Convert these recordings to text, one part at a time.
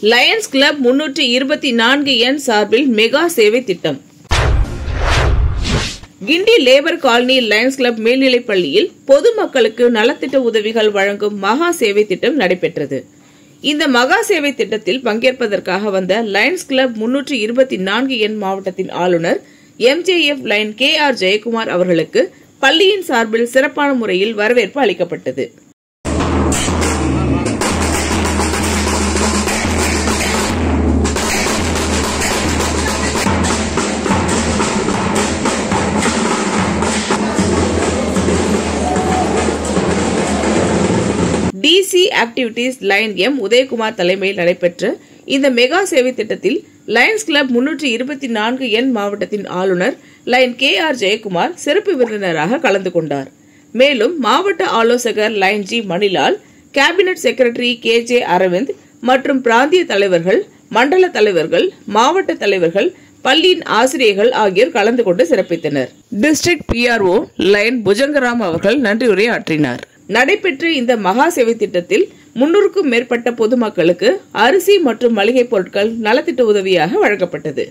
Lions club முன்னூற்று இருபத்தி நான்கு எண் சார்பில் மெகா சேவை திட்டம் Guindy labour colony Lions club மேல்நிலைப் பள்ளியில் பொதுமக்களுக்கு நலத்திட்ட உதவிகள் வழங்கும் மகா சேவை திட்டம் நடைபெற்றது இந்த மகா சேவை திட்டத்தில் பங்கேற்பதற்காக வந்த லயன்ஸ் கிளப் முன்னூற்று இருபத்தி நான்கு எண் மாவட்டத்தின் ஆளுநர் MJF Lion K R Jayakumar அவர்களுக்கு பள்ளியின் சார்பில் சிறப்பான முறையில் வரவேற்பு அளிக்கப்பட்டது DC activities Lion M Udayakumar தலைமையில் நடைபெற்ற இந்த மெகா சேவை திட்டத்தில் லயன்ஸ் கிளப் முன்னூற்றி இருபத்தி நான்கு எண் மாவட்டத்தின் ஆளுநர் லைன் கே ஆர் ஜெயக்குமார் சிறப்பு விருந்தினராக கலந்து கொண்டார் மேலும் மாவட்ட ஆலோசகர் Lion G Manilal cabinet secretary K J Aravind மற்றும் பிராந்திய தலைவர்கள் மண்டல தலைவர்கள் மாவட்ட தலைவர்கள் பள்ளியின் ஆசிரியர்கள் ஆகியோர் கலந்து கொண்டு சிறப்பித்தனர் டிஸ்ட்ரிக்ட் பிஆர்ஓ லைன் புஜங்கராம் அவர்கள் நன்றியுரை ஆற்றினார் நடைபெற்ற இந்த மகா சேவை திட்டத்தில் முன்னூறுக்கும் மேற்பட்ட பொதுமக்களுக்கு அரிசி மற்றும் மளிகை பொருட்கள் நலத்திட்ட உதவியாக வழங்கப்பட்டது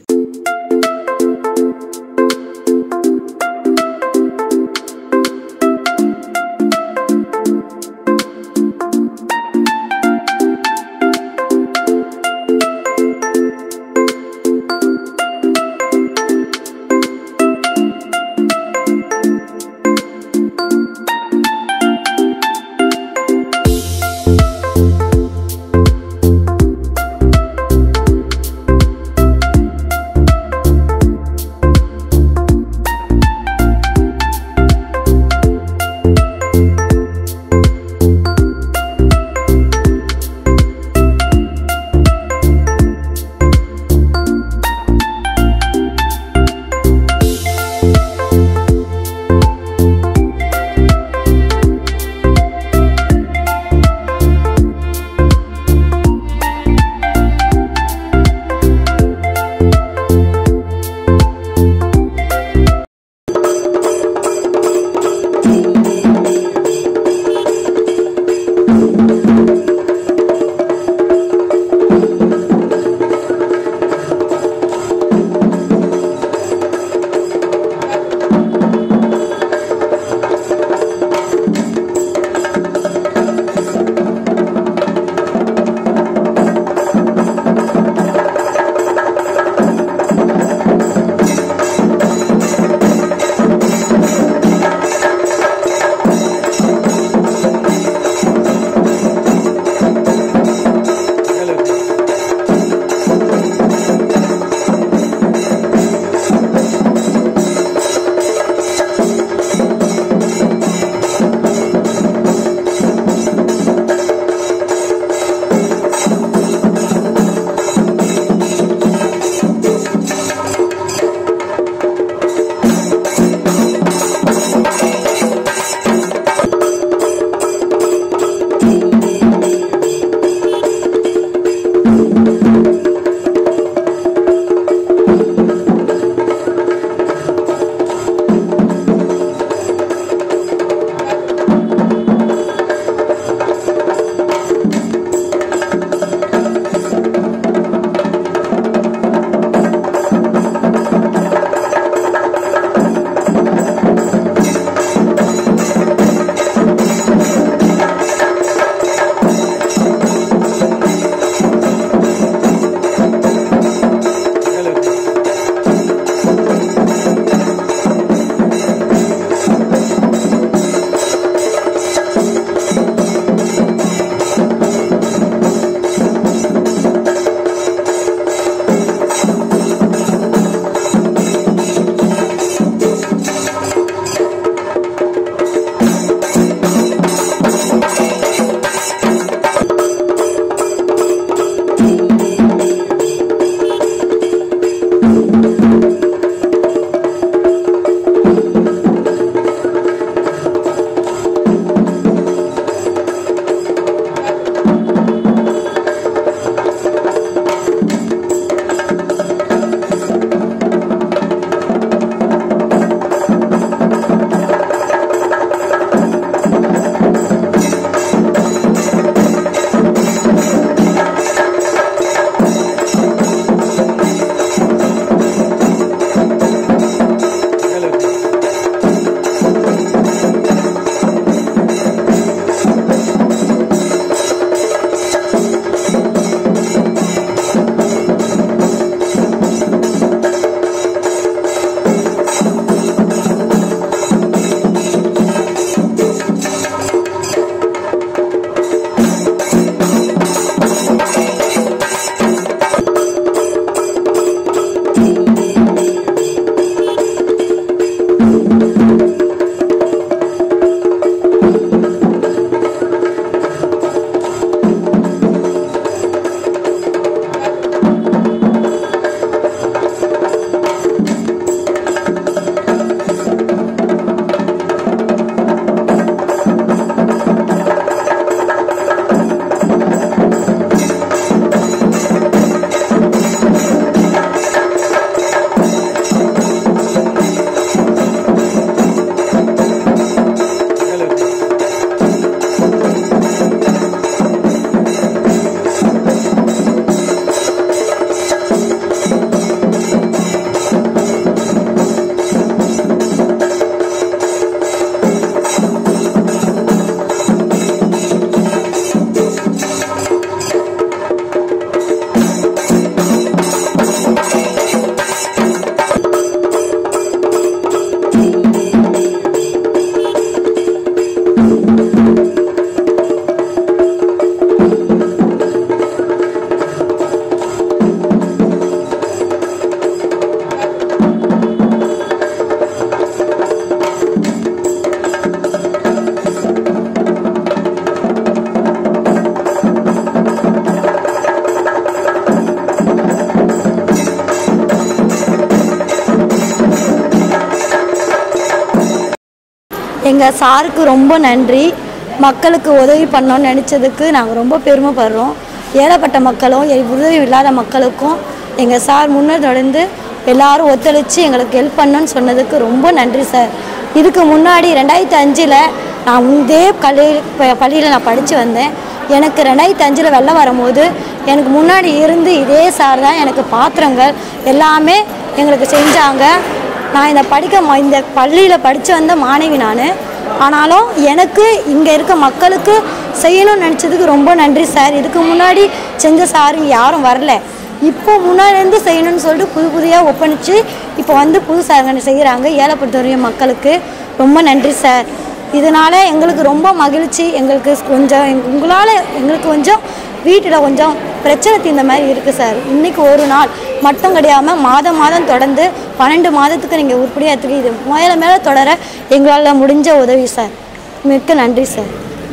எங்கள் சாருக்கு ரொம்ப நன்றி மக்களுக்கு உதவி பண்ணோன்னு நினச்சதுக்கு நாங்கள் ரொம்ப பெருமைப்படுறோம் ஏழைப்பட்ட மக்களும் எ- உதவி இல்லாத மக்களுக்கும் எங்கள் சார் முன்னர் தொடர்ந்து எல்லாரும் ஒத்துழைச்சு எங்களுக்கு ஹெல்ப் பண்ணோன்னு சொன்னதுக்கு ரொம்ப நன்றி சார் இதுக்கு முன்னாடி ரெண்டாயிரத்தி அஞ்சில் நான் இதே கல்லூரி ப- பள்ளியில் நான் படித்து வந்தேன் எனக்கு ரெண்டாயிரத்தி அஞ்சில் வெள்ளம் வரும்போது எனக்கு முன்னாடி இருந்து இதே சார் தான் எனக்கு பாத்திரங்கள் எல்லாமே எங்களுக்கு செஞ்சாங்க நான் இந்த படிக்க ம- இந்த பள்ளியில் படித்து வந்த மாணவி நான் ஆனாலும் எனக்கு இங்கே இருக்க மக்களுக்கு செய்யணும்னு நினச்சதுக்கு ரொம்ப நன்றி சார் இதுக்கு முன்னாடி செஞ்ச சார் இங்க யாரும் வரல இப்போ முன்னாடிலேருந்து செய்யணும்னு சொல்லிட்டு புது புதியாக ஒப்பணிச்சு இப்போ வந்து புது சாருங்க செய்கிறாங்க ஏழைப்படுத்தவரிய மக்களுக்கு ரொம்ப நன்றி சார் இதனால் எங்களுக்கு ரொம்ப மகிழ்ச்சி எங்களுக்கு கொஞ்சம் எங்க- உங்களால் எங்களுக்கு கொஞ்சம் வீட்டில் கொஞ்சம் பிரச்சனை தீர்ந்த மாதிரி இருக்குது சார் இன்றைக்கி ஒரு நாள் மட்டும் கிடையாமல் மாதம் மாதம் தொடர்ந்து பன்னெண்டு மாதத்துக்கு நீங்கள் உருப்படியாக எடுத்துக்க இது மேலே மேலே தொடர எங்களால் முடிஞ்ச உதவி சார் மிக்க நன்றி சார்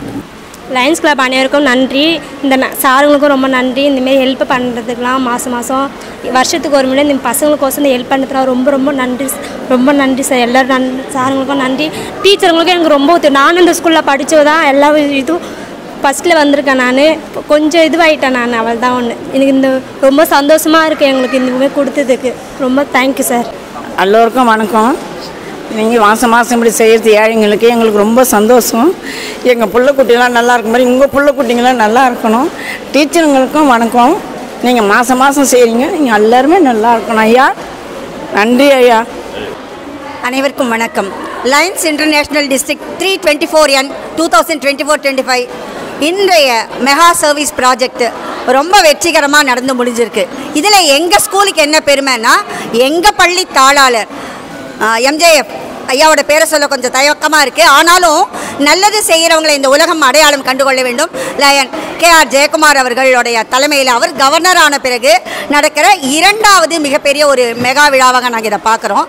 லயன்ஸ் கிளப் அனைவருக்கும் நன்றி இந்த ந- சாருங்களுக்கும் ரொம்ப நன்றி இந்தமாரி ஹெல்ப் பண்ணுறதுக்கெலாம் மாதம் மாதம் வருஷத்துக்கு ஒரு முறை இந்த பசங்களுக்கோசம் இந்த ஹெல்ப் பண்ணுறதுலாம் ரொம்ப ரொம்ப நன்றி ச- ரொம்ப நன்றி சார் எல்லோரும் நன் சாருங்களுக்கும் நன்றி டீச்சருங்களுக்கும் எனக்கு ரொம்ப உதவி நானும் இந்த ஸ்கூலில் படித்தது தான் எல்லா இதுவும் ஃபஸ்ட்டில் வந்திருக்கேன் நான் கொஞ்சம் இதுவாகிட்டேன் நான் அவள் தான் ஒன்று எனக்கு இந்த ரொம்ப சந்தோஷமாக இருக்குது எங்களுக்கு இந்த மாதிரி கொடுத்ததுக்கு ரொம்ப தேங்க்யூ சார் எல்லோருக்கும் வணக்கம் நீங்கள் மாதம் மாதம் இப்படி செய்கிறது ஏழைங்களுக்கு எங்களுக்கு ரொம்ப சந்தோஷம் எங்கள் புள்ள குட்டிலாம் நல்லா இருக்கும் மாதிரி உங்கள் புள்ள குட்டிங்களாம் நல்லா இருக்கணும் டீச்சருங்களுக்கும் வணக்கம் நீங்கள் மாதம் மாதம் செய்கிறீங்க நீங்கள் எல்லாருமே நல்லா இருக்கணும் ஐயா நன்றி ஐயா அனைவருக்கும் வணக்கம் Lions international district three twenty four N two thousand twenty four twenty five இன்றைய மெகா சர்வீஸ் ப்ராஜெக்ட் ரொம்ப வெற்றிகரமாக நடந்து முடிஞ்சிருக்கு இதில் எங்கள் ஸ்கூலுக்கு என்ன பெருமைன்னா எங்கள் பள்ளி தாளாளர் எம்ஜேஎஃப் ஐயாவோட பேரை சொல்ல கொஞ்சம் தயக்கமாக இருக்குது ஆனாலும் நல்லது செய்கிறவங்களை இந்த உலகம் அடையாளம் கண்டுகொள்ள வேண்டும் லயன் கே ஆர் ஜெயக்குமார் அவர்களுடைய தலைமையில் அவர் கவர்னர் ஆன பிறகு நடக்கிற இரண்டாவது மிகப்பெரிய ஒரு மெகா விழாவாக நாங்கள் இதை பார்க்குறோம்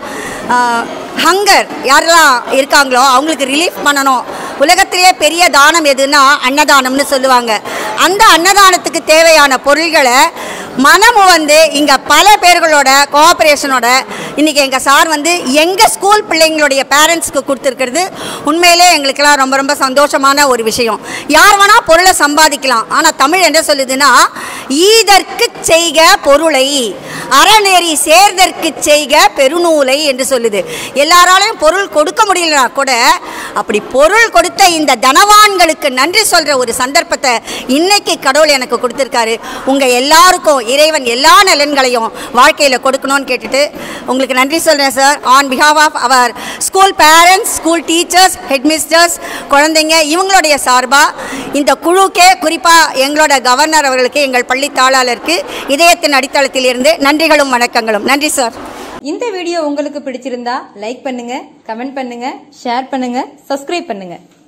ஹங்கர் யாரெல்லாம் இருக்காங்களோ அவங்களுக்கு ரிலீஃப் பண்ணணும் உலகத்திலேயே பெரிய தானம் எதுன்னா அன்னதானம்னு சொல்லுவாங்க அந்த அன்னதானத்துக்கு தேவையான பொருள்களை மனமு வந்து இங்கே பல பேர்களோட கோஆப்ரேஷனோட இன்றைக்கி எங்கள் சார் வந்து எங்கள் ஸ்கூல் பிள்ளைங்களுடைய பேரண்ட்ஸ்க்கு கொடுத்துருக்கிறது உண்மையிலே எங்களுக்கெல்லாம் ரொம்ப ரொம்ப சந்தோஷமான ஒரு விஷயம் யார் வேணால் பொருளை சம்பாதிக்கலாம் ஆனால் தமிழ் என்ன சொல்லுதுன்னா ஈதற்கு செய்க பொருளை அறநெறி சேர்தற்கு செய்க பெருநூலை என்று சொல்லுது எல்லாராலையும் பொருள் கொடுக்க முடியலனா கூட அப்படி பொருள் கொடுத்த இந்த தனவான்களுக்கு நன்றி சொல்கிற ஒரு சந்தர்ப்பத்தை இன்னைக்கு கடவுள் எனக்கு கொடுத்துருக்காரு உங்கள் எல்லாருக்கும் இறைவன் எல்லா நலன்களையும் வாழ்க்கையில் கொடுக்கணும்னு கேட்டுட்டு உங்களுக்கு நன்றி சொல்கிறேன் sir on behalf of our school parents school teachers headmistress குழந்தைங்க இவங்களுடைய சார்பாக இந்த குழுக்கே குறிப்பாக எங்களோட கவர்னர் அவர்களுக்கு எங்கள் பள்ளி தாளாளருக்கு இதயத்தின் அடித்தளத்தில் இருந்து நன்றிகளும் வணக்கங்களும் நன்றி சார் இந்த வீடியோ உங்களுக்கு பிடிச்சிருந்தா லைக் பண்ணுங்க கமெண்ட் பண்ணுங்க ஷேர் பண்ணுங்க சப்ஸ்கிரைப் பண்ணுங்க